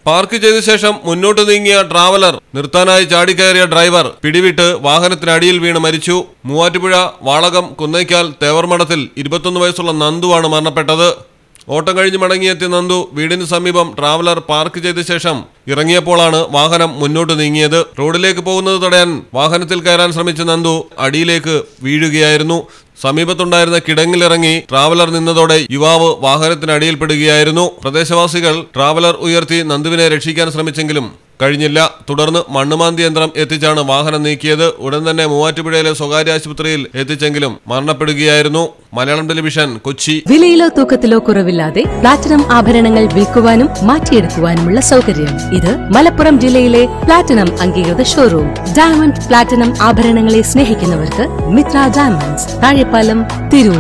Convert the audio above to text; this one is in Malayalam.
പാർക്ക് ചെയ്ത ശേഷം മുന്നോട്ട് നീങ്ങിയ ട്രാവലർ നിർത്താനായി ചാടിക്കയറിയ ഡ്രൈവർ പിടിവിട്ട് വാഹനത്തിനടിയിൽ വീണ് മരിച്ചു മൂവാറ്റുപുഴ വാളകം കുന്നയ്ക്കാൽ തേവർമഠത്തിൽ ഇരുപത്തൊന്ന് വയസ്സുള്ള നന്ദുവാണ് മരണപ്പെട്ടത് ഓട്ടം കഴിഞ്ഞ് മടങ്ങിയെത്തിയ നന്ദു വീടിന് സമീപം ട്രാവലർ പാർക്ക് ചെയ്ത ശേഷം ഇറങ്ങിയപ്പോഴാണ് വാഹനം മുന്നോട്ട് നീങ്ങിയത് റോഡിലേക്ക് പോകുന്നത് തടയാൻ വാഹനത്തിൽ കയറാൻ ശ്രമിച്ച നന്ദു അടിയിലേക്ക് വീഴുകയായിരുന്നു സമീപത്തുണ്ടായിരുന്ന കിടങ്ങിലിറങ്ങി ട്രാവലർ നിന്നതോടെ യുവാവ് വാഹനത്തിനടിയിൽപ്പെടുകയായിരുന്നു പ്രദേശവാസികൾ ട്രാവലർ ഉയർത്തി നന്ദുവിനെ രക്ഷിക്കാൻ ശ്രമിച്ചെങ്കിലും കഴിഞ്ഞില്ല തുടർന്ന് മണ്ണുമാന്തി യന്ത്രം എത്തിച്ചാണ് വാഹനം നീക്കിയത് ഉടൻ തന്നെ മൂവാറ്റുപുഴയിലെ സ്വകാര്യ ആശുപത്രിയിൽ എത്തിച്ചെങ്കിലും മരണപ്പെടുകയായിരുന്നു മലയാളം ടെലിവിഷൻ കൊച്ചി വിലയിലോ തൂക്കത്തിലോ കുറവില്ലാതെ പ്ലാറ്റിനം ആഭരണങ്ങൾ വിൽക്കുവാനും മാറ്റിയെടുക്കുവാനുമുള്ള സൗകര്യം ഇത് മലപ്പുറം ജില്ലയിലെ പ്ലാറ്റിനം അംഗീകൃത ഷോറൂം ഡയമണ്ട് പ്ലാറ്റിനം ആഭരണങ്ങളെ സ്നേഹിക്കുന്നവർക്ക് മിത്ര ഡയമണ്ട്സ് താഴെപ്പാലം തിരൂർ